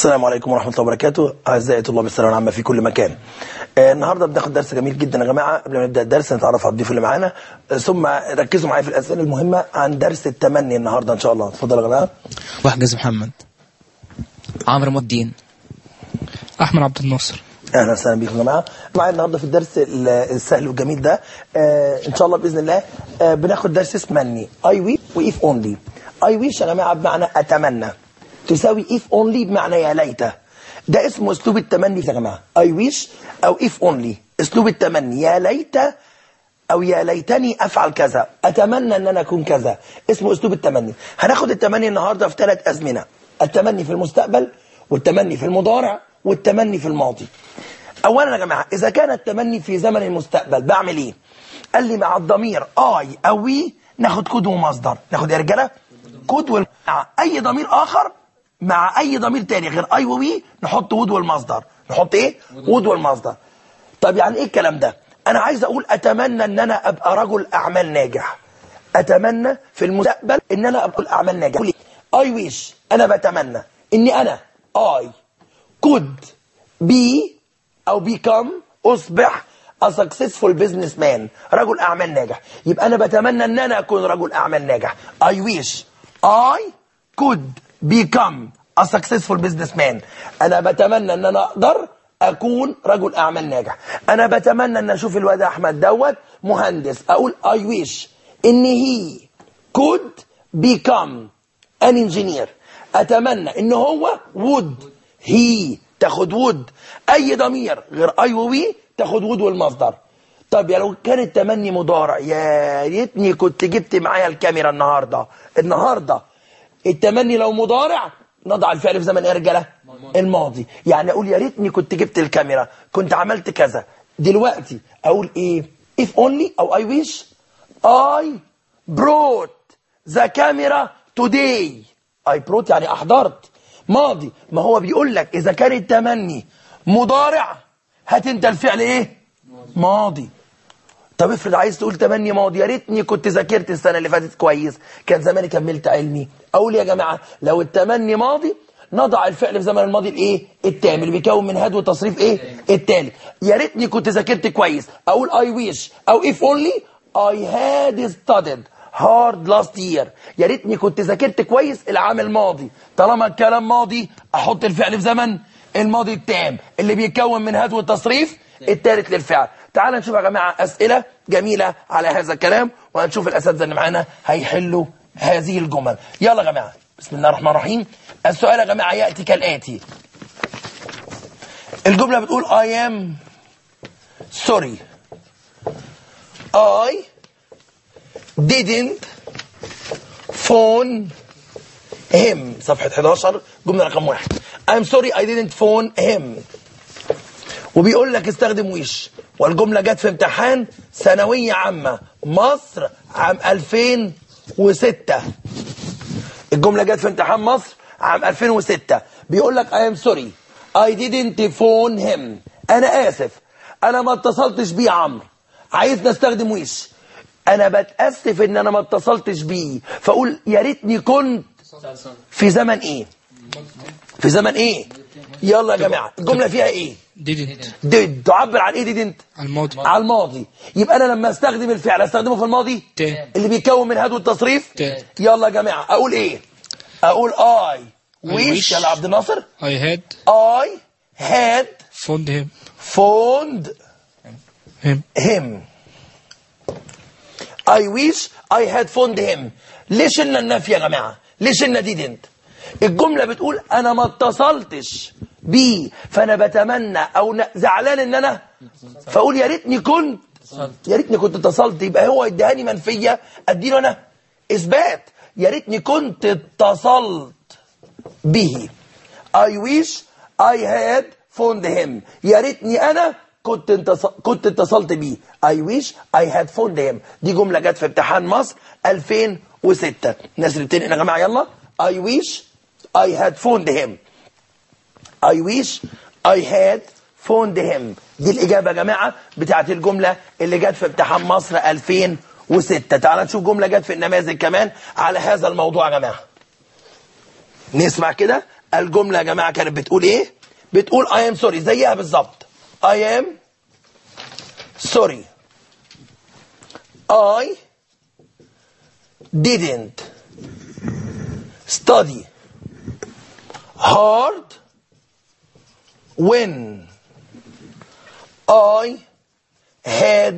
السلام عليكم ورحمة الله وبركاته أعزائي طلاب الثانوية العامة في كل مكان آه، النهاردة بناخد درس جميل جدا يا جماعة قبل ما نبدأ الدرس نتعرف على الضيوف اللي معانا آه، ثم ركزوا معايا في الأسئلة المهمة عن درس التمني النهاردة إن شاء الله اتفضل يا جماعة وحجز محمد عمرو مود الدين احمد عبد الناصر اهلا وسهلا بكم يا جماعه معايا النهارده في الدرس ال- السهل والجميل ده آه ان شاء الله باذن الله آه بناخد درس اسمه مني اي وي وايف اونلي اي ويش يا جماعه بمعنى اتمنى تساوي ايف اونلي بمعنى يا ليت ده اسمه اسلوب التمني يا جماعه اي ويش او ايف اونلي اسلوب التمني يا ليت او يا ليتني افعل كذا اتمنى ان انا اكون كذا اسمه اسلوب التمني هناخد التمني النهارده في ثلاث ازمنه التمني في المستقبل والتمني في المضارع والتمني في الماضي اولا يا جماعه اذا كان التمني في زمن المستقبل بعمل ايه قال لي مع الضمير اي او وي ناخد كود ومصدر ناخد يا رجاله كود وال... مع اي ضمير اخر مع اي ضمير تاني غير اي ووي نحط وود والمصدر نحط ايه وود والمصدر طب يعني ايه الكلام ده انا عايز اقول اتمنى ان انا ابقى رجل اعمال ناجح اتمنى في المستقبل ان انا ابقى رجل اعمال ناجح اي ويش انا بتمنى اني انا اي could be او become اصبح a successful businessman رجل اعمال ناجح يبقى انا بتمنى ان انا اكون رجل اعمال ناجح I wish I could become a successful businessman انا بتمنى ان انا اقدر اكون رجل اعمال ناجح انا بتمنى ان اشوف الواد احمد دوت مهندس اقول I wish ان he could become an engineer اتمنى ان هو would هي تاخد وود اي ضمير غير اي ووي تاخد وود والمصدر طب يا لو كان التمني مضارع يا ريتني كنت جبت معايا الكاميرا النهارده النهارده التمني لو مضارع نضع الفعل في زمن ايه يا رجاله الماضي يعني اقول يا ريتني كنت جبت الكاميرا كنت عملت كذا دلوقتي اقول ايه if only او I wish I brought the camera today I brought يعني احضرت ماضي ما هو بيقول لك اذا كان التمني مضارع هات انت الفعل ايه ماضي طب افرض عايز تقول تمني ماضي يا ريتني كنت ذاكرت السنه اللي فاتت كويس كان زماني كملت علمي اقول يا جماعه لو التمني ماضي نضع الفعل في زمن الماضي الايه التام اللي بيكون من هاد وتصريف ايه التالي يا ريتني كنت ذاكرت كويس اقول اي ويش او if only I had studied hard last year يا ريتني كنت ذاكرت كويس العام الماضي طالما الكلام ماضي احط الفعل في زمن الماضي التام اللي بيكون من هاد والتصريف الثالث للفعل تعال نشوف يا جماعه اسئله جميله على هذا الكلام وهنشوف الاساتذه اللي معانا هيحلوا هذه الجمل يلا يا جماعه بسم الله الرحمن الرحيم السؤال يا جماعه ياتي كالاتي الجمله بتقول I am sorry I didn't phone him صفحة 11 جملة رقم واحد I'm sorry I didn't phone him وبيقول لك استخدم ويش والجملة جت في امتحان ثانوية عامة مصر عام 2006 الجملة جت في امتحان مصر عام 2006 بيقول لك I am sorry I didn't phone him أنا آسف أنا ما اتصلتش بيه عمرو عايز نستخدم ويش أنا بتأسف إن أنا ما اتصلتش بيه فأقول يا ريتني كنت في زمن إيه في زمن إيه يلا يا جماعة الجملة فيها إيه didn't did تعبر عن إيه didn't على الماضي على الماضي يبقى انا لما استخدم الفعل استخدمه في الماضي ت. اللي بيكون من هاد والتصريف ت. يلا يا جماعه اقول ايه اقول اي ويش wish. يلا عبد الناصر I had I had phoned him phoned him him I wish I had phoned him ليه شلنا النفي يا جماعه ليه شلنا didn't الجمله بتقول انا ما اتصلتش بيه فانا بتمنى او ن- زعلان ان انا فاقول يا ريتني كنت يا ريتني كنت اتصلت يبقى هو اداني منفيه اديله انا اثبات يا ريتني كنت اتصلت به I wish I had phoned him يا ريتني انا كنت انتص... كنت اتصلت بيه I wish I had phoned him دي جملة جت في امتحان مصر 2006 الناس اللي بتنقل يا جماعة يلا I wish I had phoned him I wish I had phoned him دي الإجابة يا جماعة بتاعت الجملة اللي جت في امتحان مصر 2006 تعال نشوف جملة جت في النماذج كمان على هذا الموضوع يا جماعة نسمع كده الجملة يا جماعة كانت بتقول ايه بتقول I am sorry زيها بالظبط I am sorry I didn't study hard when I had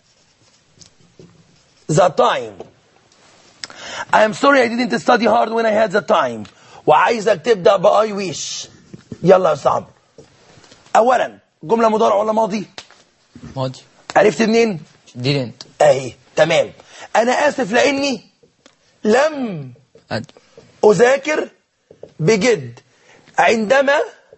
the time I am sorry I didn't study hard when I had the time وعايزك تبدأ بأي ويش يلا يا صعب أولا جملة مضارع ولا ماضي ماضي عرفت منين didn't اهي تمام انا اسف لاني لم أد اذاكر بجد عندما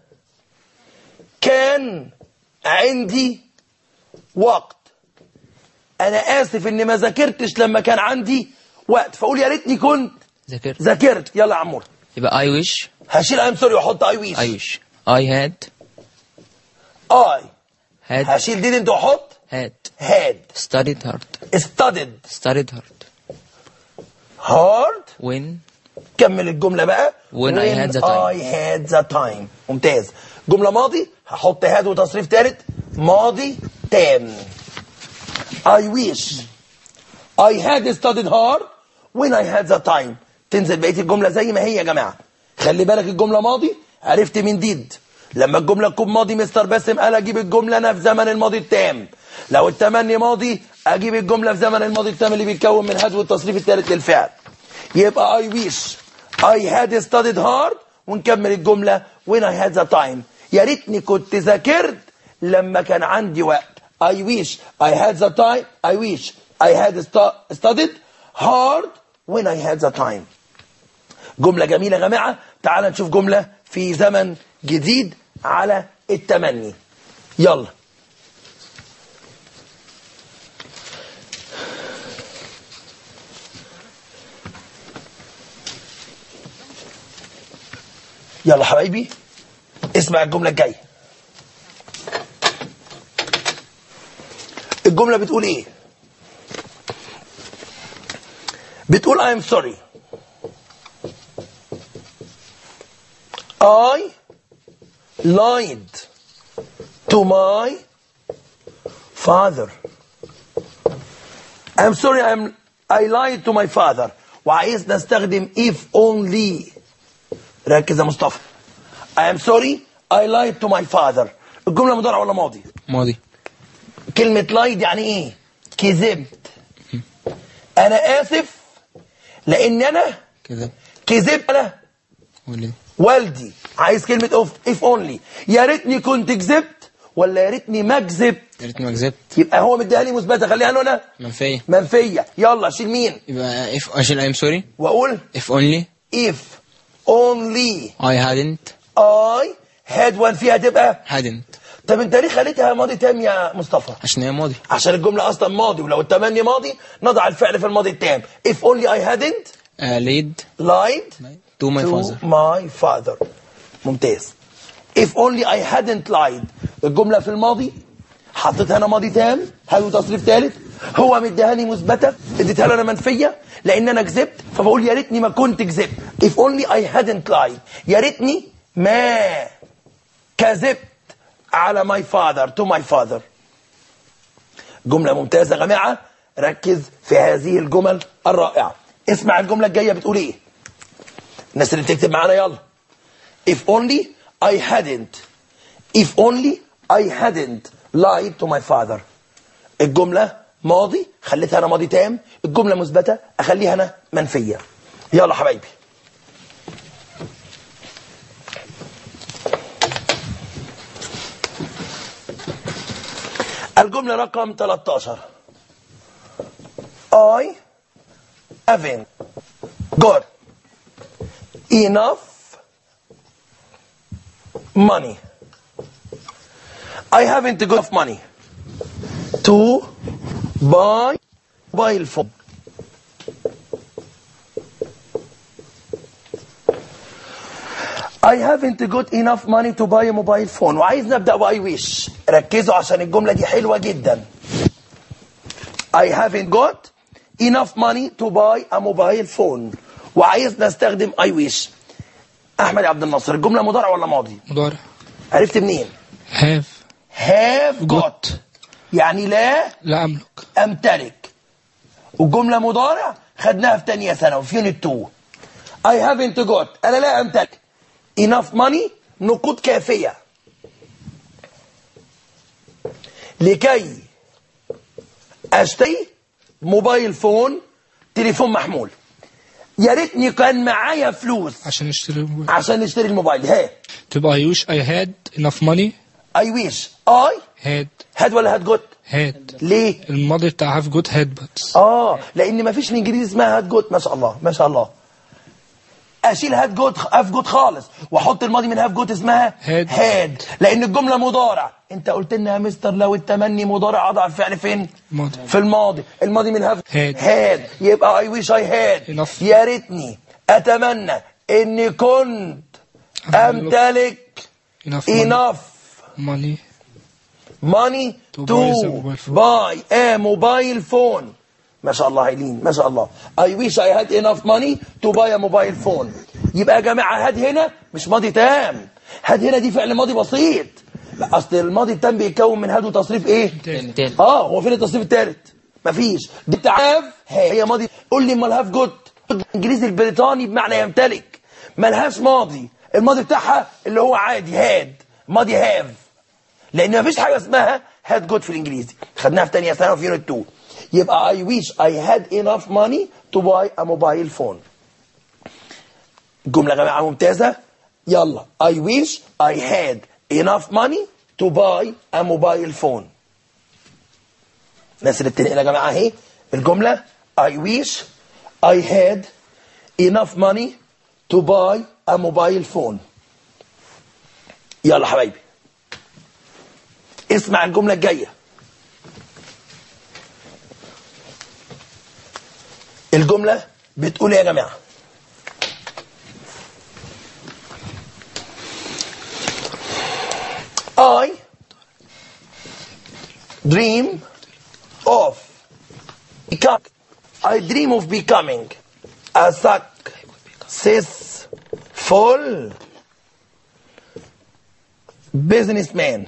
كان عندي وقت انا اسف اني ما ذاكرتش لما كان عندي وقت فاقول يا ريتني كنت ذاكرت ذاكرت يلا يا عمور يبقى I wish هشيل ايم سوري واحط اي ويش I wish I had اي had هشيل didn't واحط had had studied hard studied studied hard hard when كمل الجملة بقى When I had the time. I had the time ممتاز جملة ماضي هحط had وتصريف ثالث ماضي تام I wish I had studied hard when I had the time تنزل بقية الجملة زي ما هي يا جماعة خلي بالك الجملة ماضي عرفت من ديد لما الجملة تكون ماضي مستر باسم قال اجيب الجملة انا في زمن الماضي التام لو التمني ماضي اجيب الجملة في زمن الماضي التام اللي بيتكون من had والتصريف الثالث للفعل يبقى I wish I had studied hard ونكمل الجملة when I had the time يا ريتني كنت ذاكرت لما كان عندي وقت I wish I had the time I wish I had stu- studied hard when I had the time جملة جميلة يا جماعة تعال نشوف جملة في زمن جديد على التمني يلا يلا حبايبي اسمع الجملة الجاية الجملة بتقول ايه بتقول I am sorry I lied to my father I'm sorry I'm I lied to my father وعايز نستخدم if only ركز يا مصطفى I am sorry I lied to my father الجملة مضارع ولا ماضي ماضي كلمة lied يعني ايه كذبت انا اسف لان انا كده كذبت انا ولا والدي عايز كلمة اوف اف اونلي يا ريتني كنت كذبت ولا يا ريتني ما كذبت يا ريتني ما كذبت يبقى هو مديها لي مثبته خليها له انا منفية منفيه يلا شيل مين يبقى if عشان I'm sorry واقول if only if only I hadn't I had one فيها تبقى hadn't طب انت ليه خليتها ماضي تام يا مصطفى عشان هي ماضي عشان الجمله اصلا ماضي ولو التمني ماضي نضع الفعل في الماضي التام if only I hadn't uh, laid lied to my to father my father ممتاز if only I hadn't lied الجملة في الماضي حطيتها انا ماضي تام هل تصريف ثالث هو مديهاني مثبتة اديتها له انا منفية لان انا كذبت فبقول يا ريتني ما كنت كذبت if only I hadn't lied يا ريتني ما كذبت على my father to my father جملة ممتازة يا جماعة ركز في هذه الجمل الرائعة اسمع الجملة الجاية بتقول ايه الناس اللي بتكتب معانا يلا if only I hadn't if only I hadn't lied to my father الجملة ماضي خليتها انا ماضي تام الجملة مثبتة اخليها انا منفية يلا حبايبي الجملة رقم 13 I haven't got enough money. I haven't got enough money to buy mobile phone. I haven't got enough money to buy a mobile phone وعايز نبدأ بأي wish ركزوا عشان الجملة دي حلوة جدا I haven't got enough money to buy a mobile phone وعايز نستخدم I wish احمد عبد الناصر الجمله مضارع ولا ماضي مضارع عرفت منين have have got got يعني لا لا أملك امتلك والجمله مضارع خدناها في تانية ثانوي في يونت 2 I haven't got انا لا امتلك enough money نقود كافيه لكي اشتري موبايل فون تليفون محمول يا ريتني كان معايا فلوس عشان اشتري الموبايل عشان نشتري الموبايل ها تبقى I wish I had enough money I wish I had had ولا had got had ليه الماضي بتاع have got had but اه لان ما فيش في الانجليزي اسمها هات جوت ما شاء الله ما شاء الله اشيل هات جوت هاف جوت خالص واحط الماضي من هاف جوت اسمها هاد. هاد لان الجمله مضارع انت قلت لنا يا مستر لو التمني مضارع اضع الفعل فين ماضي. في الماضي الماضي من هاف هاد. هاد يبقى اي ويش اي هاد Enough. يا ريتني اتمنى اني كنت امتلك enough money, enough money money To to buy the mobile phone. buy a mobile phone ما شاء الله هيلين ما شاء الله I wish I had enough money to buy a mobile phone يبقى يا جماعة هاد هنا مش ماضي تام هاد هنا دي فعل ماضي بسيط لا اصل الماضي التام بيتكون من هاد وتصريف ايه تالت. اه هو فين التصريف الثالث مفيش دي بتاع هاف هي ماضي قول لي امال هاف جوت الانجليزي البريطاني بمعنى يمتلك ملهاش ماضي الماضي بتاعها اللي هو عادي هاد ماضي هاف لان مفيش حاجه اسمها هاد جود في الانجليزي خدناها في ثانيه ثانوي في يونت 2 يبقى I wish I had enough money to buy a mobile phone الجمله يا جماعه ممتازه يلا I wish I had enough money to buy a mobile phone الناس اللي بتنقل يا جماعه اهي الجمله I wish I had enough money to buy a mobile phone يلا حبايبي اسمع الجملة الجاية الجملة بتقول إيه يا جماعة I dream of become I dream of becoming a successful businessman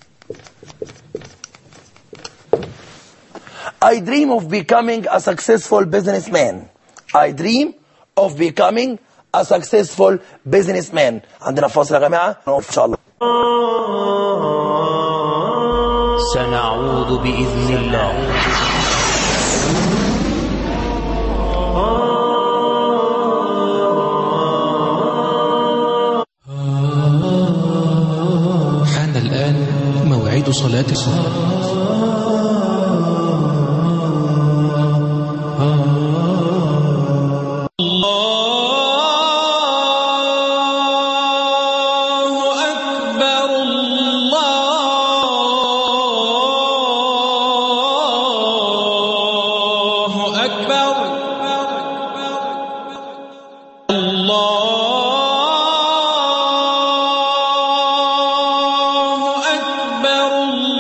I dream of becoming a successful businessman. I dream of becoming a successful businessman. عندنا فاصل يا جماعة نقف إن شاء الله. سنعود بإذن الله حان الآن موعد صلاة الصلاة الله أكبر الله أكبر الله أكبر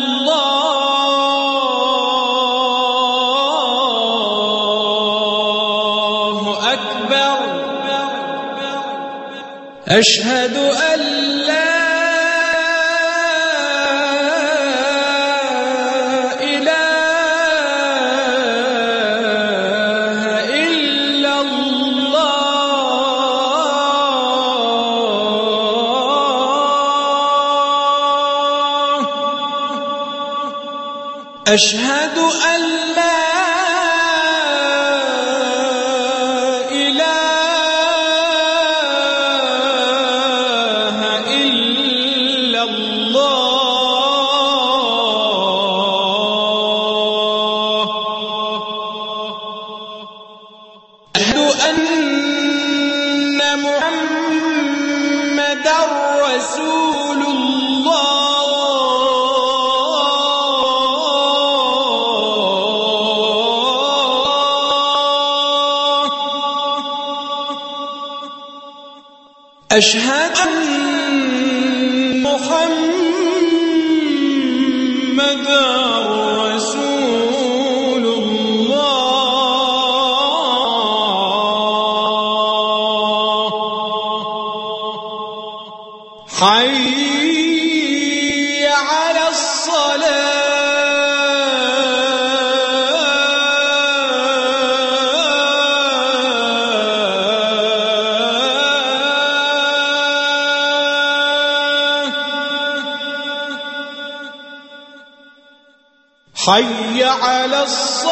الله أكبر أشهد أن لا إله إلا الله أشهد أن لا إله إلا الله أشهد أن محمدا رسول الله أشهد أن محمدا رسول الله حي على الصلاة حي على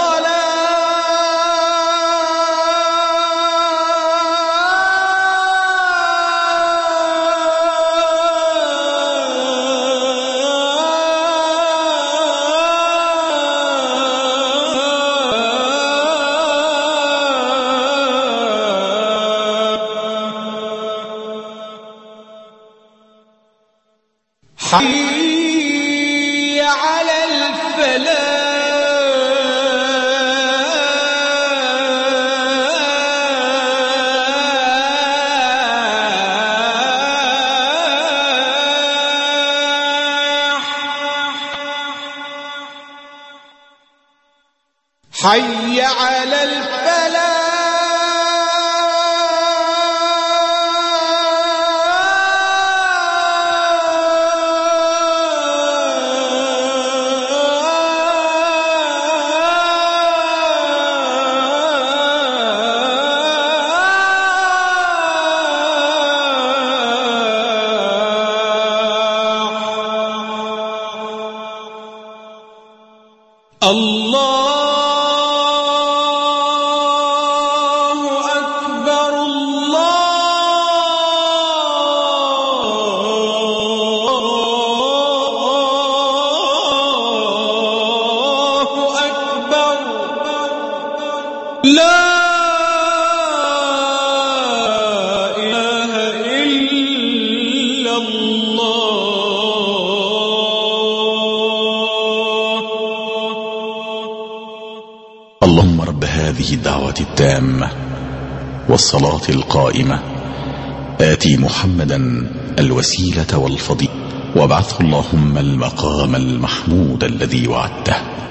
الصلاة حي على الفلاح حي على الله أكبر الله أكبر لا إله إلا الله اللهم رب هذه الدعوة التامة والصلاة القائمة آتي محمدا الوسيلة والفضيلة وابعثه اللهم المقام المحمود الذي وعدته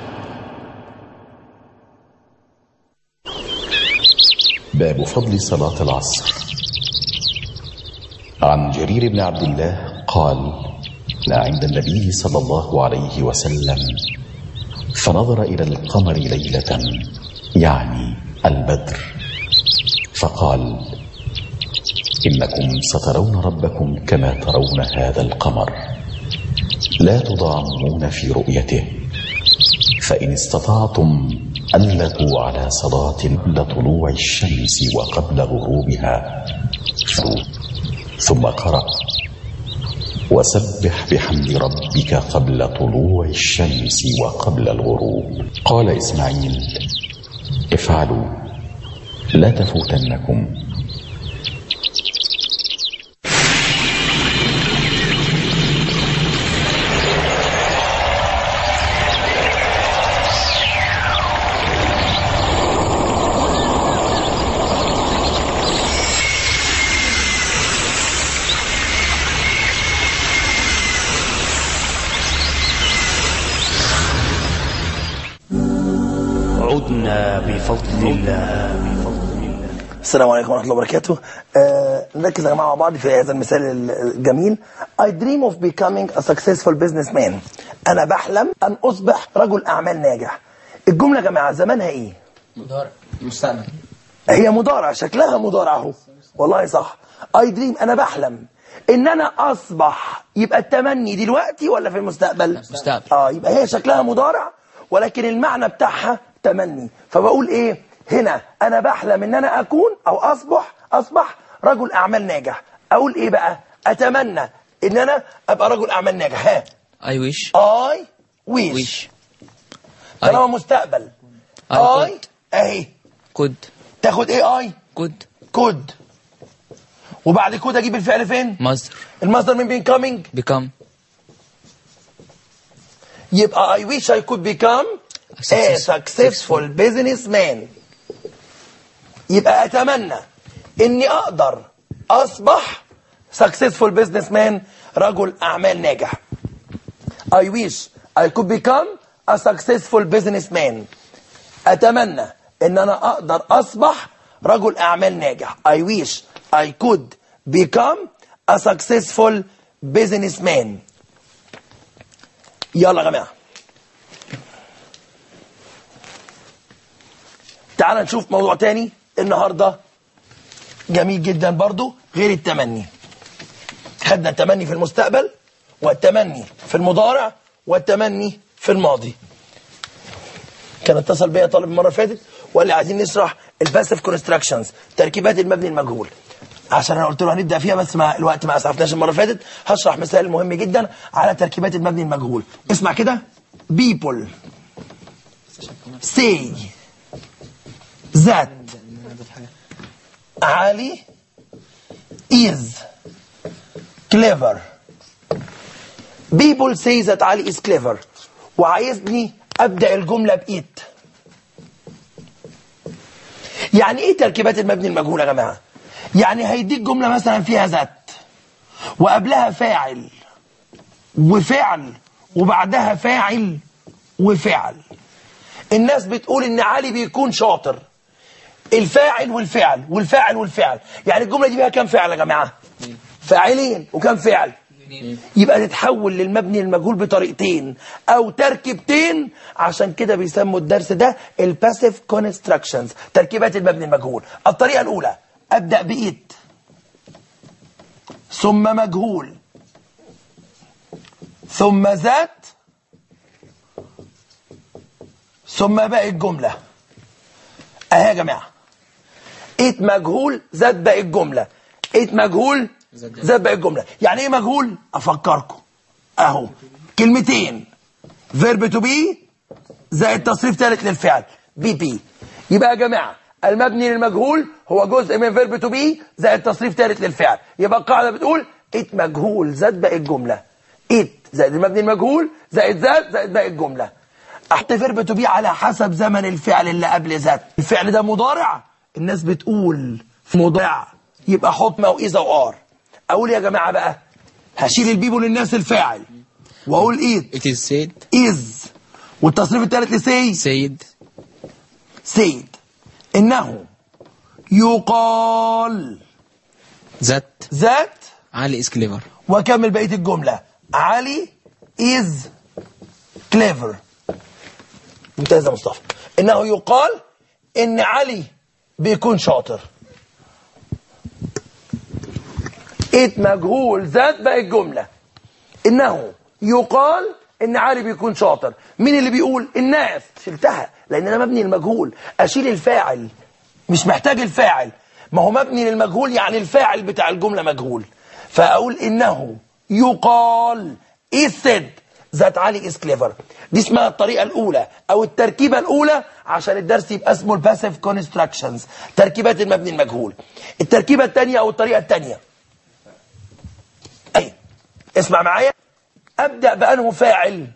باب فضل صلاة العصر عن جرير بن عبد الله قال لا عند النبي صلى الله عليه وسلم فنظر إلى القمر ليلة يعني البدر فقال إنكم سترون ربكم كما ترون هذا القمر لا تضامون في رؤيته فإن استطعتم ألتوا على صلاة قبل طلوع الشمس وقبل غروبها فروه. ثم قرأ وسبح بحمد ربك قبل طلوع الشمس وقبل الغروب قال إسماعيل افعلوا لا تفوتنكم عدنا بفضل الله السلام عليكم ورحمة الله وبركاته آه نركز يا جماعة مع بعض في هذا المثال الجميل I dream of becoming a successful businessman أنا بحلم أن أصبح رجل أعمال ناجح الجملة يا جماعة زمانها إيه؟ مضارع مستقبل هي مضارع شكلها مضارع اهو والله صح اي دريم انا بحلم ان انا اصبح يبقى التمني دلوقتي ولا في المستقبل مستقبل. اه يبقى هي شكلها مضارع ولكن المعنى بتاعها تمني فبقول ايه هنا انا بحلم ان انا اكون او اصبح اصبح رجل اعمال ناجح اقول ايه بقى اتمنى ان انا ابقى رجل اعمال ناجح ها I wish اي ويش wish طالما مستقبل I اي could اهي could تاخد ايه اي could كود وبعد كود اجيب الفعل فين مصدر المصدر من بين coming become يبقى I wish I could become A a success- successful businessman يبقى اتمنى اني اقدر اصبح successful businessman رجل اعمال ناجح I wish I could become a successful businessman اتمنى ان انا اقدر اصبح رجل اعمال ناجح I wish I could become a successful بيزنس مان يلا يا جماعه تعال نشوف موضوع تاني النهارده جميل جدا برضو غير التمني خدنا التمني في المستقبل والتمني في المضارع والتمني في الماضي كان اتصل بيا طالب المره اللي فاتت وقال لي عايزين نشرح الباسيف كونستراكشنز تركيبات المبني المجهول عشان انا قلت له هنبدا فيها بس ما الوقت ما اسعفناش المره اللي فاتت هشرح مثال مهم جدا على تركيبات المبني المجهول اسمع كده people say that علي is clever people say that علي is clever وعايزني ابدا الجمله بايت يعني ايه تركيبات المبني المجهول يا جماعه يعني هيديك جمله مثلا فيها ذات وقبلها فاعل وفعل وبعدها فاعل وفعل الناس بتقول ان علي بيكون شاطر الفاعل والفعل والفاعل والفعل يعني الجمله دي فيها كام فعل يا جماعه فاعلين وكم فعل يبقى تتحول للمبني المجهول بطريقتين او تركيبتين عشان كده بيسموا الدرس ده الباسيف كونستراكشنز تركيبات المبني المجهول الطريقه الاولى ابدا بايت ثم مجهول ثم ذات ثم باقي الجمله اهي يا جماعه ايت مجهول زاد باقي الجمله ايت مجهول زاد باقي الجمله يعني ايه مجهول افكركم اهو كلمتين فيرب تو بي زائد تصريف ثالث للفعل بي بي يبقى يا جماعه المبني للمجهول هو جزء من فيرب تو بي زائد تصريف ثالث للفعل يبقى القاعده بتقول ايت مجهول زاد باقي الجمله ايت زائد المبني المجهول زائد زاد زائد باقي الجمله احط فيرب تو بي على حسب زمن الفعل اللي قبل ذات الفعل ده مضارع الناس بتقول في مضارع يبقى حط ما واذا وار اقول يا جماعه بقى هشيل البيبو للناس الفاعل واقول ايت It is said از والتصريف الثالث لسي said سيد انه يقال that ذات Ali is clever وكمل بقيه الجمله علي از كليفر ممتاز يا مصطفى انه يقال ان علي بيكون شاطر ات مجهول ذات بقى الجمله انه يقال ان علي بيكون شاطر مين اللي بيقول الناس شلتها لان انا مبني المجهول اشيل الفاعل مش محتاج الفاعل ما هو مبني للمجهول يعني الفاعل بتاع الجمله مجهول فاقول انه يقال ايه السد ذات علي از كليفر دي اسمها الطريقه الاولى او التركيبه الاولى عشان الدرس يبقى اسمه الباسيف كونستراكشنز تركيبات المبني المجهول التركيبه الثانيه او الطريقه الثانيه اي اسمع معايا ابدا بانه فاعل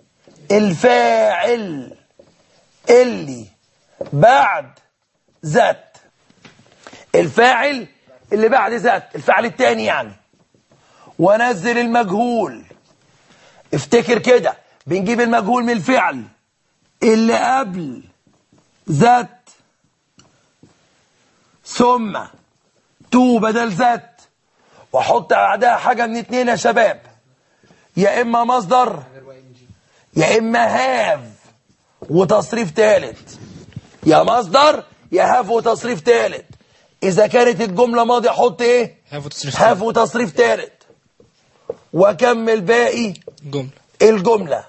الفاعل اللي بعد ذات الفاعل اللي بعد ذات الفعل الثاني يعني وانزل المجهول افتكر كده بنجيب المجهول من الفعل اللي قبل ذات ثم تو بدل ذات واحط بعدها حاجه من اتنين يا شباب يا اما مصدر يا اما هاف وتصريف ثالث يا مصدر يا هاف وتصريف ثالث اذا كانت الجمله ماضي احط ايه هاف وتصريف هاف وتصريف ثالث واكمل باقي جملة الجملة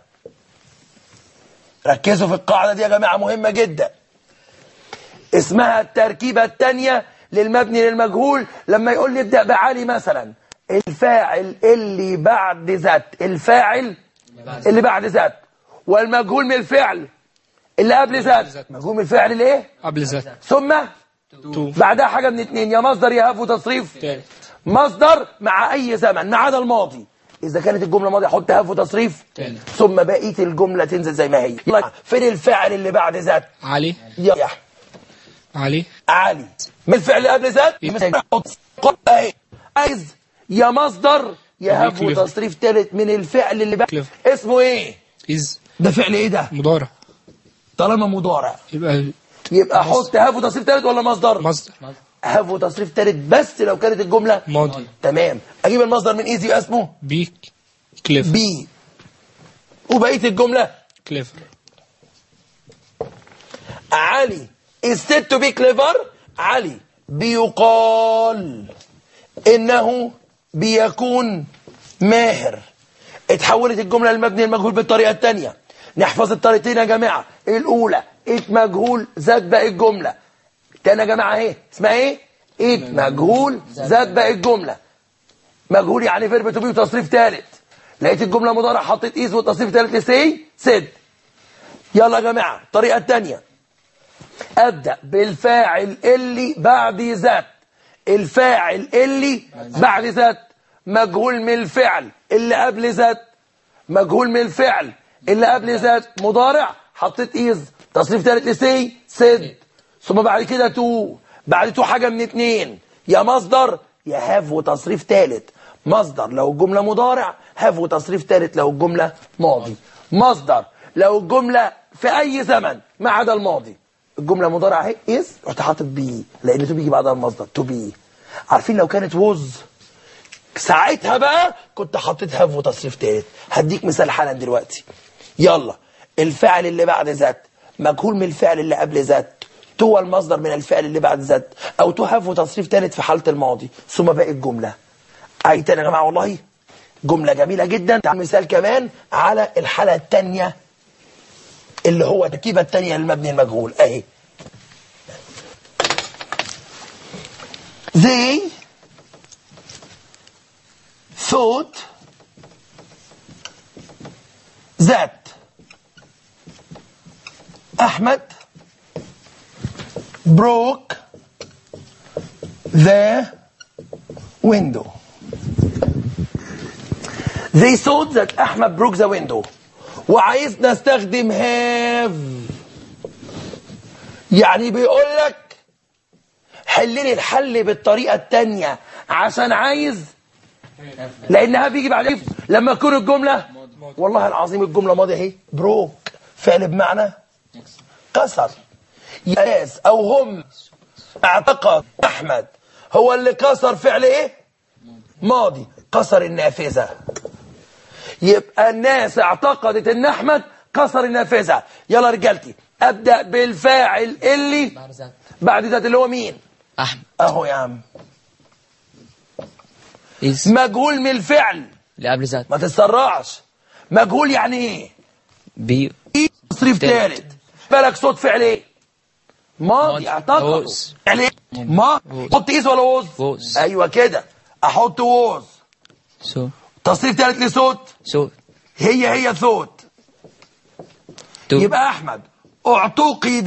ركزوا في القاعدة دي يا جماعة مهمة جدا اسمها التركيبة الثانية للمبني للمجهول لما يقول لي ابدأ بعلي مثلا الفاعل اللي بعد ذات الفاعل اللي بعد ذات والمجهول من الفعل اللي قبل ذات مجهول من الفعل الايه قبل ذات ثم تو بعدها حاجة من اتنين يا مصدر يا هاف وتصريف تالت مصدر مع اي زمن ما عدا الماضي اذا كانت الجمله ماضيه احط هاف وتصريف تاني. ثم بقيه الجمله تنزل زي ما هي يلا، فين الفعل اللي بعد ذات علي يا يا علي علي من الفعل اللي قبل ذات قل اهي عايز يا مصدر يا هاف كليف. وتصريف ثالث من الفعل اللي بعد كليف. اسمه ايه إز ده فعل ايه ده مضارع طالما مضارع يبقى يبقى احط هاف وتصريف ثالث ولا مصدر مصدر هاف وتصريف ثالث بس لو كانت الجمله ماضي تمام اجيب المصدر من ايزي اسمه بي كليفر بي وبقيه الجمله كليفر علي is said to be clever علي بيقال انه بيكون ماهر اتحولت الجمله للمبني المجهول بالطريقه الثانيه نحفظ الطريقتين يا جماعه الاولى ات مجهول زاد باقي الجمله تاني يا جماعه ايه اسمها ايه ات مجهول زاد باقي الجمله مجهول يعني فيرب تو بي وتصريف ثالث لقيت الجمله مضارع حطيت ايز والتصريف ثالث لسي سد يلا يا جماعه الطريقه الثانيه ابدا بالفاعل اللي بعد ذات الفاعل اللي بعد ذات مجهول من الفعل اللي قبل ذات مجهول من الفعل اللي قبل ذات مضارع حطيت ايز تصريف ثالث لسي سد ثم بعد كده تو بعد تو حاجه من اتنين يا مصدر يا هاف وتصريف ثالث مصدر لو الجمله مضارع هاف وتصريف ثالث لو الجمله ماضي مصدر لو الجمله في اي زمن ما عدا الماضي الجمله مضارع اهي از رحت حاطط بي لان تو بيجي بعدها المصدر تو بي عارفين لو كانت ووز ساعتها بقى كنت حطيت هاف وتصريف ثالث هديك مثال حالا دلوقتي يلا الفعل اللي بعد ذات مجهول من الفعل اللي قبل ذات تو المصدر من الفعل اللي بعد ذات او تو هاف وتصريف ثالث في حاله الماضي ثم باقي الجمله اي تاني يا جماعه والله جمله جميله جدا تعال مثال كمان على الحاله الثانيه اللي هو التركيبه الثانيه للمبني المجهول اهي they thought that Ahmed broke the window. They thought that Ahmed broke the window. وعايزنا استخدم have يعني بيقول لك حل لي الحل بالطريقة التانية عشان عايز لانها بيجي بعد لما تكون الجملة والله العظيم الجملة ماضية اهي بروك فعل بمعنى كسر ياس او هم اعتقد احمد هو اللي كسر فعل ايه ماضي كسر النافذة يبقى الناس اعتقدت ان احمد كسر النافذة يلا رجالتي ابدأ بالفاعل اللي بعد ذات بعد ذات اللي هو مين أحمد اهو يا عم إز مجهول من الفعل اللي قبل ذات ما تتسرعش مجهول يعني ايه بي تصريف تالت. ثالث بالك صوت فعل ايه ماضي ماضي. اعتقد ووز. فعل ايه ما ووز. حط ايز ولا ووز ووز. ايوه كده احط ووز سو تصريف ثالث لصوت سو هي هي صوت تو يبقى احمد اعتقد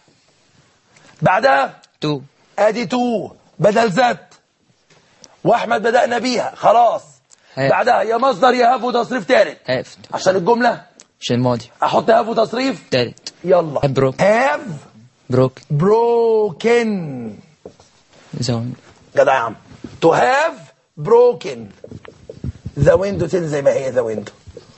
بعدها تو ادي تو بدل ذات واحمد بدأنا بيها خلاص هاف. بعدها يا مصدر يا هاف وتصريف ثالث هاف عشان الجملة عشان الماضي احط هاف وتصريف تالت يلا هاف بروك. هاف بروك broken زون جدع يا عم to have broken the window تاني زي ما هي the window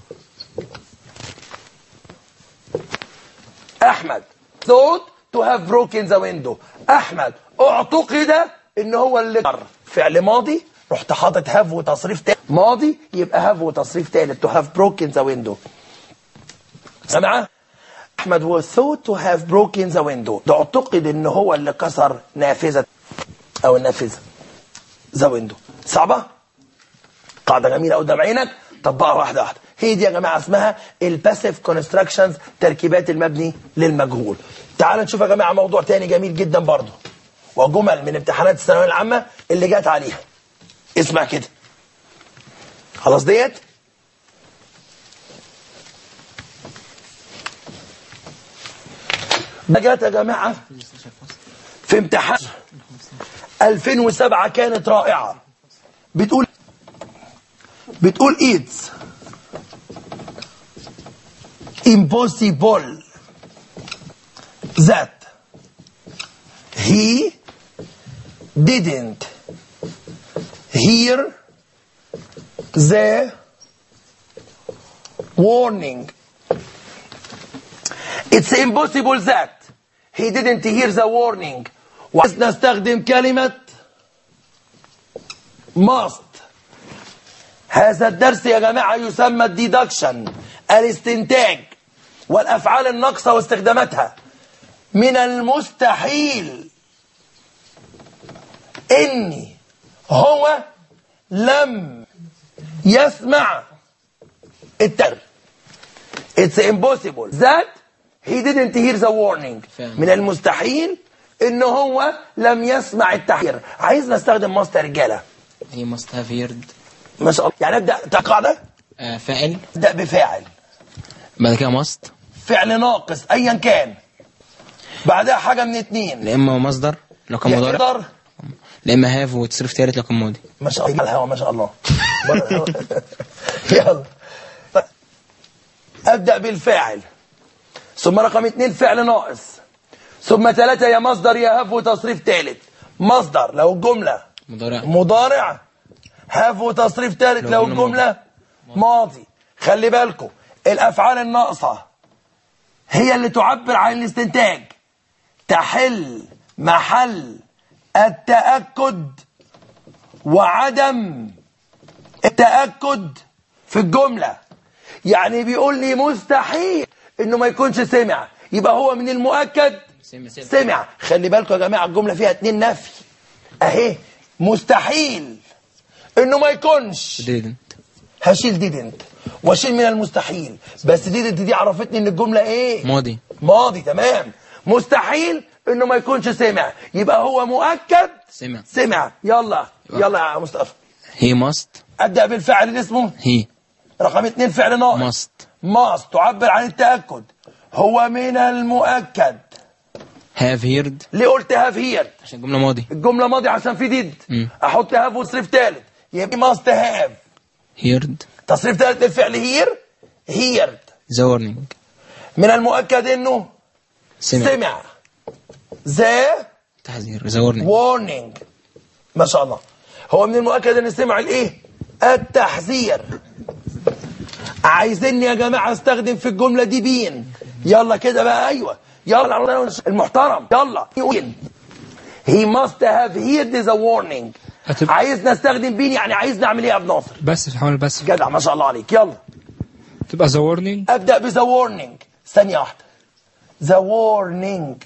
احمد thought to have broken the window احمد اعتقد ان هو اللي جر فعل ماضي رحت حاطط have وتصريف تاني ماضي يبقى have وتصريف تالت to have broken the window سامعه احمد was thought to have broken the window ده اعتقد ان هو اللي كسر نافذه او النافذه ذا ويندو صعبه قاعده جميله قدام عينك طبقها واحده واحده هي دي يا جماعه اسمها الباسيف كونستراكشنز تركيبات المبني للمجهول تعال نشوف يا جماعه موضوع تاني جميل جدا برضه وجمل من امتحانات الثانويه العامه اللي جت عليها اسمع كده خلاص ديت ده جت يا جماعه في امتحان 2007 كانت رائعة بتقول بتقول it's impossible that he didn't hear the warning it's impossible that he didn't hear the warning وعايز نستخدم كلمة must هذا الدرس يا جماعة يسمى الديدكشن الاستنتاج والأفعال الناقصة واستخداماتها من المستحيل إني هو لم يسمع التر It's impossible that he didn't hear the warning فعلا. من المستحيل إن هو لم يسمع التحذير عايز نستخدم ماستر رجالة هي must have heard ما شاء الله يعني ابدا قاعده آه، فاعل ابدا بفاعل بعد كده must فعل ناقص ايا كان بعدها حاجه من اتنين لا اما مصدر لو كان مضارع يقدر لا اما هاف وتصريف تالت لو كان ماضي ما شاء الله الهوا ما شاء الله بره الهوا. يلا طيب. ابدا بالفاعل ثم رقم اتنين فعل ناقص ثم ثلاثة يا مصدر يا هاف وتصريف ثالث مصدر لو الجملة مضارع مضارع هاف وتصريف ثالث لو لو الجملة الجملة ماضي خلي بالكم الأفعال الناقصة هي اللي تعبر عن الاستنتاج تحل محل التأكد وعدم التأكد في الجملة يعني بيقول لي مستحيل انه ما يكونش سمع يبقى هو من المؤكد سمع سمع سمع خلي بالكم يا جماعة الجملة فيها اتنين نفي اهي مستحيل انه ما يكونش didn't هشيل ديدنت واشيل من المستحيل بس ديدنت دي عرفتني ان الجملة ايه ماضي ماضي تمام مستحيل انه ما يكونش سمع يبقى هو مؤكد سمع سمع يلا يلا يا مصطفى he must ابدا بالفعل اللي اسمه he رقم اتنين فعل ناقص must ماست تعبر عن التأكد هو من المؤكد have heard ليه قلت هاف هير عشان الجملة ماضي الجملة ماضي عشان في ديد مم. احط هاف وتصريف ثالث يبقى ماست هاف heard تصريف ثالث للفعل هير هيرد the warning من المؤكد انه سمع سمع ذا تحذير the warning وارنينج ما شاء الله هو من المؤكد ان سمع الايه التحذير عايزيني يا جماعه استخدم في الجمله دي بين يلا كده بقى ايوه يلا المحترم يلا يقول he must have heard the warning هتبقى- عايز نستخدم بين يعني عايز نعمل ايه يا ابن ناصر بس في حوالي بس جدع ما شاء الله عليك يلا تبقى ذا warning ابدا بذا وورنينج ثانيه واحده ذا وورنينج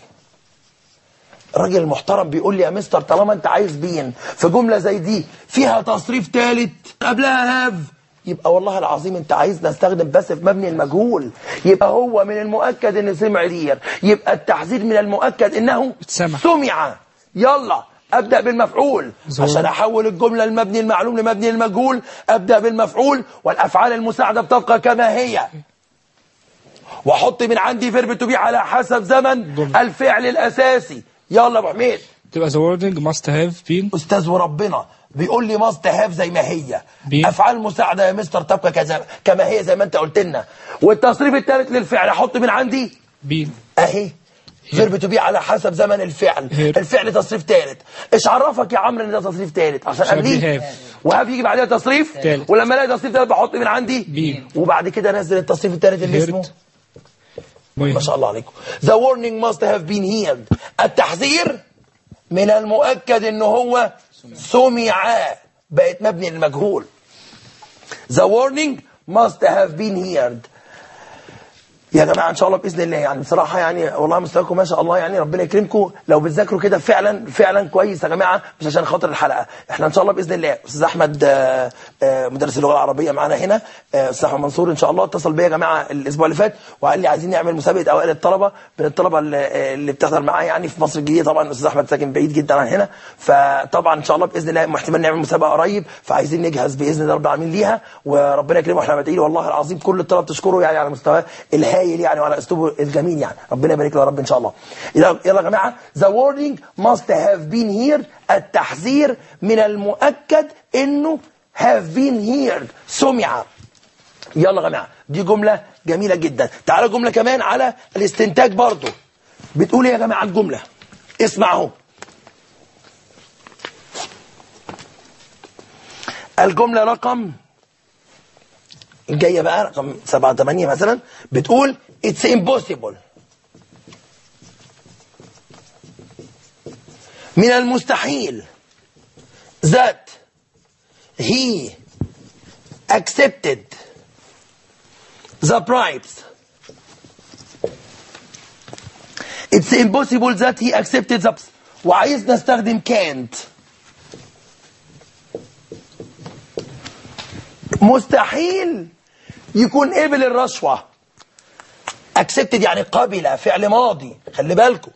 الراجل المحترم بيقول لي يا مستر طالما انت عايز بين في جمله زي دي فيها تصريف ثالث قبلها هاف يبقى والله العظيم انت عايز نستخدم بس في مبني المجهول يبقى هو من المؤكد ان سمع دير يبقى التحذير من المؤكد انه سمع. سمع يلا ابدا بالمفعول زور. عشان احول الجمله المبني المعلوم لمبني المجهول ابدا بالمفعول والافعال المساعده بتبقى كما هي واحط من عندي فيرب تو بي على حسب زمن جملة. الفعل الاساسي يلا يا ابو حميد تبقى ذا warning must have been استاذ وربنا بيقول لي ماست هاف زي ما هي بي. افعال مساعده يا مستر تبقى كذا كما هي زي ما انت قلت لنا والتصريف الثالث للفعل احط من عندي been اهي فيرب تو بي على حسب زمن الفعل هير. الفعل تصريف ثالث ايش عرفك يا عمرو ان ده تصريف ثالث عشان عشان قبليه بي have. وهاف يجي بعدها تصريف تالت. ولما الاقي تصريف ثالث بحط من عندي بي. وبعد كده انزل التصريف الثالث اللي هيرد. اسمه ما شاء الله عليكم The warning must have been heard التحذير من المؤكد ان هو سمع بقت مبني للمجهول The warning must have been heard يا جماعه ان شاء الله باذن الله يعني بصراحه يعني والله مستواكم ما شاء الله يعني ربنا يكرمكم لو بتذاكروا كده فعلا فعلا كويس يا جماعه مش عشان خاطر الحلقه احنا ان شاء الله باذن الله استاذ احمد آه، آه، مدرس اللغه العربيه معانا هنا آه، استاذ احمد منصور ان شاء الله اتصل بيا يا جماعه الاسبوع اللي فات وقال لي عايزين نعمل مسابقه اوائل الطلبه من الطلبه اللي اللي بتحضر معايا يعني في مصر الجديده طبعا الاستاذ احمد ساكن بعيد جدا عن هنا فطبعا ان شاء الله باذن الله احتمال نعمل مسابقه قريب فعايزين نجهز باذن الله رب العالمين ليها وربنا يكرمه احنا بدعي له والله العظيم كل الطلبه تشكره يعني على مستواه الهايل يعني وعلى اسلوبه الجميل يعني ربنا يبارك له يا رب ان شاء الله يلا يلا يا جماعه the warning must have been here التحذير من المؤكد انه have been heard سمع يلا يا جماعه دي جمله جميله جدا تعالى جمله كمان على الاستنتاج برضو بتقول ايه يا جماعه الجمله اسمع اهو الجمله رقم الجايه بقى رقم 7 8 مثلا بتقول it's impossible من المستحيل that he accepted the bribes it's impossible that he accepted the وعايز نستخدم can't مستحيل يكون قبل الرشوة accepted يعني قبل فعل ماضي خلي بالكم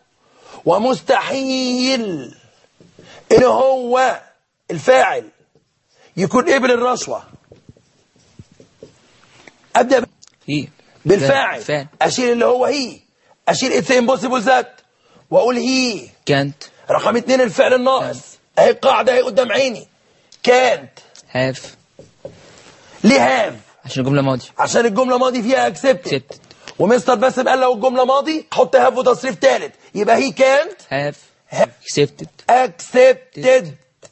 ومستحيل ان هو الفاعل يكون قبل الرشوة ابدا هي بالفاعل فعل اشيل اللي هو هي اشيل اتس امبوسيبل ذات واقول هي كانت رقم اتنين الفعل الناقص اهي القاعده اهي قدام عيني كانت هاف ليه هاف عشان الجملة ماضي عشان الجمله ماضي فيها اكسبتد accepted ومستر باسم قال لو الجمله ماضي حط هاف وتصريف ثالث يبقى هي كانت هاف have accepted accepted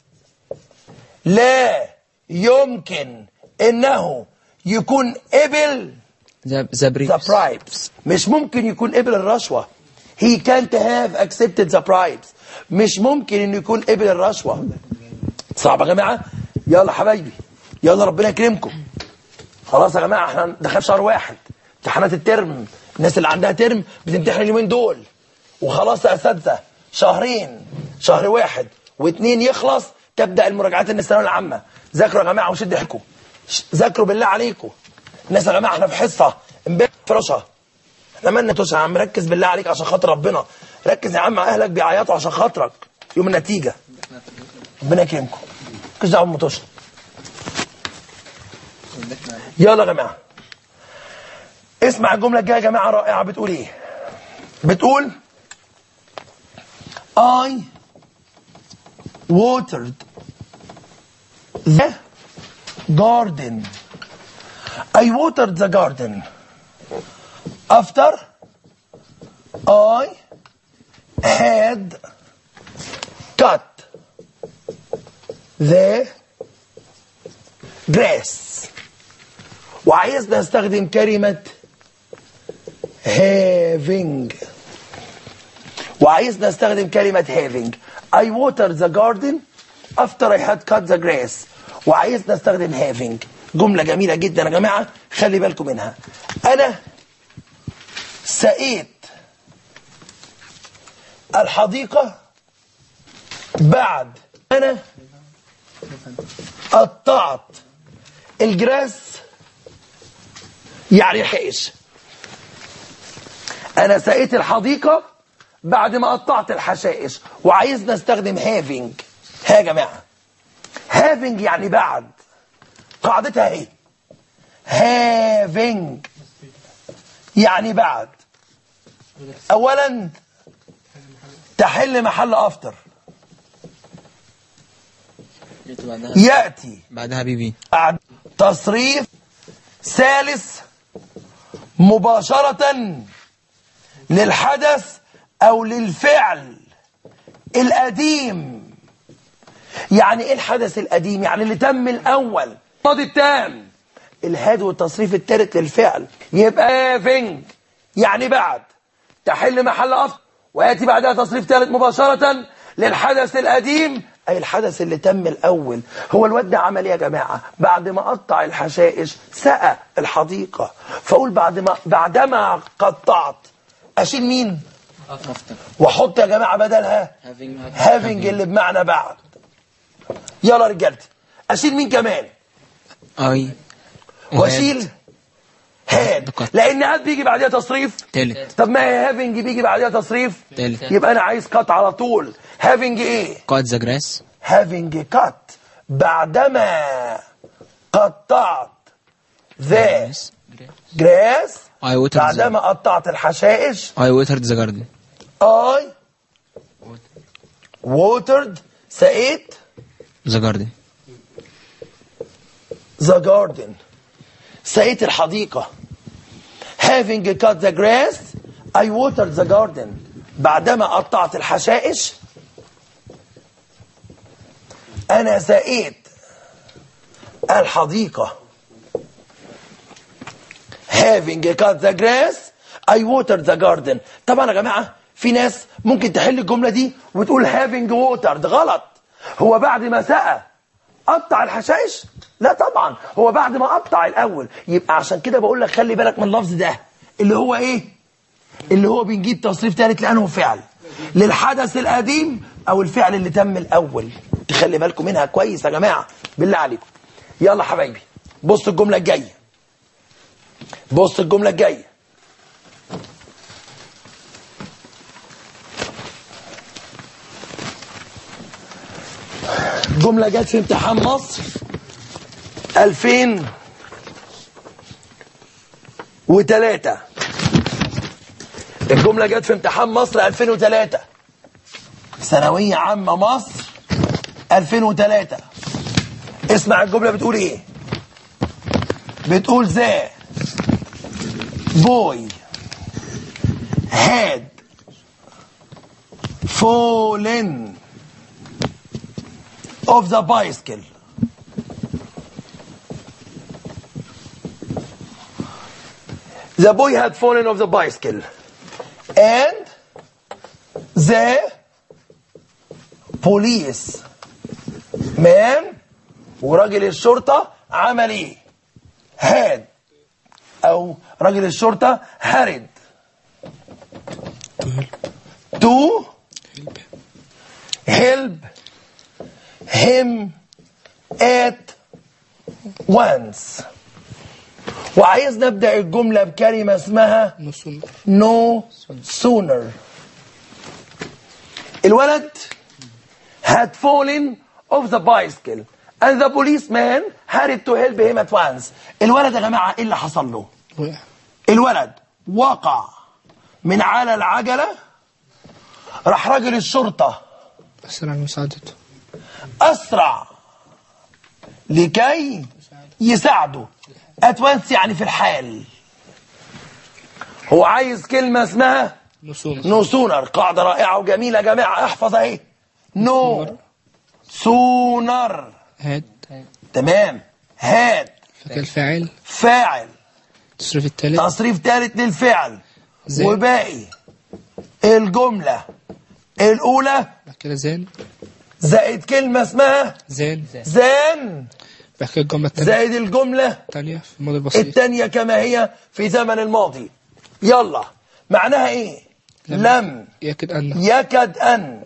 لا يمكن انه يكون قبل the the the briefs bribes مش ممكن يكون قبل الرشوة he can't have accepted the bribes مش ممكن انه يكون قبل الرشوة صعب يا جماعة يلا حبايبي يلا ربنا يكرمكم خلاص يا جماعة احنا دخل شهر واحد امتحانات الترم الناس اللي عندها ترم بتمتحن اليومين دول وخلاص يا اساتذه شهرين شهر واحد واثنين يخلص تبدا المراجعات الناس الثانويه العامه ذاكروا يا جماعه وشد حيلكم ش- ذاكروا بالله عليكم الناس يا جماعه احنا في حصه امبارح فراشها احنا مالنا توسع يا عم ركز بالله عليك عشان خاطر ربنا ركز يا عم اهلك بيعيطوا عشان خاطرك يوم النتيجه ربنا يكرمكم مالكش دعوه بمطوشه يلا يا جماعه اسمع الجمله الجايه يا جماعه رائعه بتقول ايه بتقول I watered the garden I watered the garden after I had cut the grass وعايزنا نستخدم كلمة having وعايزنا نستخدم كلمة having I watered the garden after I had cut the grass وعايزنا نستخدم having جملة جميلة جدا يا جماعة خلي بالكم منها أنا سقيت الحديقة بعد أنا قطعت الجراس يعني الحقش انا سقيت الحديقه بعد ما قطعت الحشائش وعايزنا نستخدم هافينج ها يا جماعه هافينج يعني بعد قاعدتها ايه هافينج يعني بعد اولا تحل محل افتر ياتي بعدها بيبي بعد تصريف ثالث مباشرة للحدث أو للفعل القديم يعني إيه الحدث القديم؟ يعني اللي تم الأول الماضي التام الهاد والتصريف الثالث للفعل يبقى فينج يعني بعد تحل محل أصل ويأتي بعدها تصريف ثالث مباشرة للحدث القديم أي الحدث اللي تم الأول هو الواد ده عمل إيه يا جماعة بعد ما قطع الحشائش سقى الحديقة فأقول بعد ما بعدما قطعت أشيل مين وأحط يا جماعة بدلها هافينج اللي بمعنى بعد يلا رجالتي أشيل مين كمان اي واشيل هاد لان هاد بيجي بعدها تصريف تالت طب ما هي هافنج بيجي بعدها تصريف تالت يبقى انا عايز كات على طول هافنج ايه قاد ذا جراس هافنج كات بعدما قطعت ذا جراس اي ووترد بعدما قطعت الحشائش اي ووترد ذا جاردن اي ووترد سقيت ذا جاردن the garden سقيت الحديقة having cut the grass I watered the garden بعدما قطعت الحشائش أنا سقيت الحديقة having cut the grass I watered the garden طبعا يا جماعة في ناس ممكن تحل الجمله دي وتقول having water ده غلط هو بعد ما سقى قطع الحشائش لا طبعا هو بعد ما قطع الاول يبقى عشان كده بقول لك خلي بالك من اللفظ ده اللي هو ايه اللي هو بنجيب تصريف ثالث لانه فعل للحدث القديم او الفعل اللي تم الاول تخلي بالكم منها كويس يا جماعه بالله عليكم يلا حبايبي بص الجمله الجايه بص الجمله الجايه جمله جت في امتحان مصر 2003 الجمله جت في امتحان مصر 2003 ثانويه عامه مصر 2003 اسمع الجمله بتقول ايه بتقول ذا boy had fallen of the bicycle the boy had fallen off the bicycle and the police man وراجل الشرطة عمل ايه had او راجل الشرطة هرد to help him at once وعايز نبدأ الجملة بكلمة اسمها No sooner. no sooner الولد had fallen off the bicycle and the policeman hurried to help him at once الولد يا جماعة ايه اللي حصل له وقع. الولد وقع من على العجلة راح راجل الشرطة أسرع مساعدته. أسرع لكي يساعده أتوانس يعني في الحال هو عايز كلمة اسمها No sooner. نو سونر قاعدة رائعة وجميلة يا جماعة احفظ اهي نو سونر هاد تمام هاد فكان الفاعل فاعل التصريف الثالث تصريف ثالث للفعل زين. وباقي الجملة الأولى بعد كده زين زائد كلمة اسمها زين زان بعد كده الجملة الثانية زائد الجملة الثانية في الماضي البسيط الثانية كما هي في زمن الماضي يلا معناها ايه لم يأكد أن يكد أن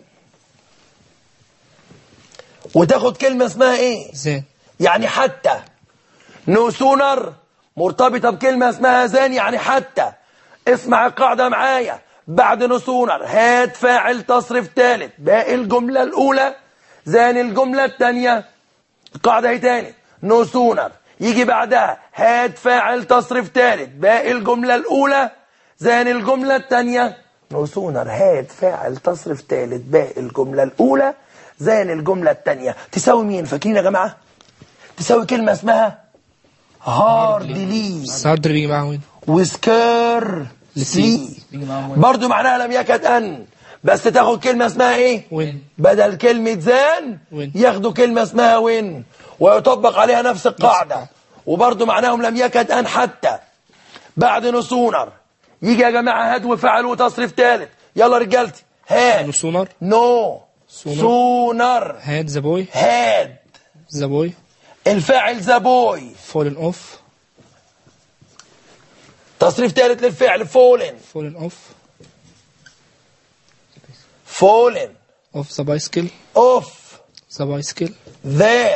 وتاخد كلمة اسمها ايه زين يعني حتى نو سونر مرتبطة بكلمة اسمها زان يعني حتى اسمع القاعدة معايا بعد نو سونر هات فاعل تصرف ثالث باقي الجملة الأولى زان الجملة الثانية القاعدة هي تاني نو سونر يجي بعدها هات فاعل تصرف ثالث باقي الجملة الأولى زان الجملة الثانية نو سونر هات فاعل تصرف ثالث باقي الجملة الأولى زان الجملة الثانية تساوي مين فاكرين يا جماعة تساوي كلمة اسمها هاردلي صدر بيجي معاه وين وسكير سلي برضو معناها لم يكد أن بس تاخد كلمة اسمها ايه وين بدل كلمة زان وين. ياخدوا كلمة اسمها وين ويطبق عليها نفس القاعدة وبرضو معناهم لم يكد أن حتى بعد نسونر يجي يا جماعة هاد وفعل وتصريف ثالث يلا رجالتي هاد نو سونر نو سونر. سونر هاد ذا بوي هاد ذا بوي الفاعل ذا بوي فولن اوف تصريف ثالث للفعل فولن فولن اوف فولن اوف ذا بايسكل اوف ذا بايسكل ذا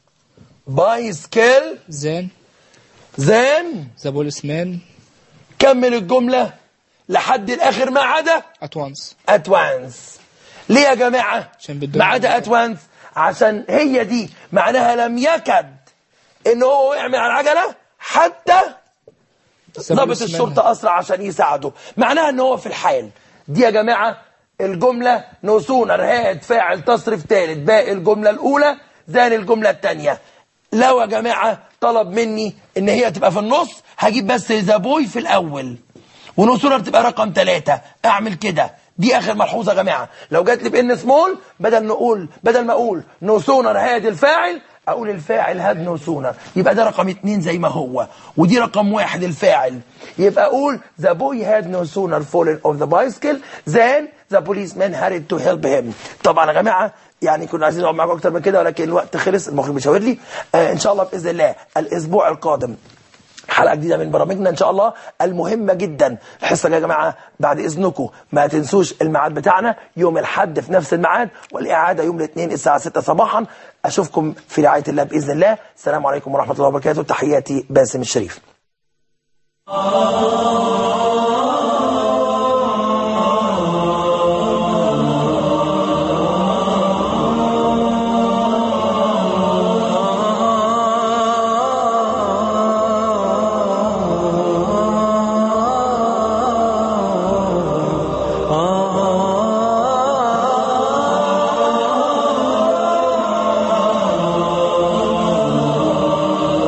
بايسكل زين زين ذا بوليسمان كمل الجملة لحد الآخر ما عدا ات وانس ادوانس ليه يا جماعة عشان بدون ما عدا ادوانس عشان هي دي معناها لم يكد ان هو وقع من على العجلة حتى ضابط الشرطة أسرع عشان يساعده معناها ان هو في الحال دي يا جماعة الجملة نو سونر هاد فاعل تصرف ثالث باقي الجملة الأولى زان الجملة الثانية لو يا جماعة طلب مني ان هي تبقى في النص هجيب بس ذا بوي في الأول ونو سونر تبقى رقم ثلاثة اعمل كده دي اخر ملحوظه يا جماعه لو جات لي بان سمول بدل نقول بدل ما اقول نو سونر هاد الفاعل اقول الفاعل هاد نو سونر يبقى ده رقم اتنين زي ما هو ودي رقم واحد الفاعل يبقى اقول the boy had no sooner fallen off the bicycle than the policeman hurried to help him طبعا يا جماعه يعني كنا عايزين نقعد معاكم اكتر من كده ولكن الوقت خلص المخرج بيشاور لي آه ان شاء الله باذن الله الاسبوع القادم حلقه جديده من برامجنا ان شاء الله المهمه جدا الحصه يا جماعه بعد اذنكم ما تنسوش الميعاد بتاعنا يوم الاحد في نفس الميعاد والاعاده يوم الاثنين الساعه 6 صباحا اشوفكم في رعايه الله باذن الله السلام عليكم ورحمه الله وبركاته تحياتي باسم الشريف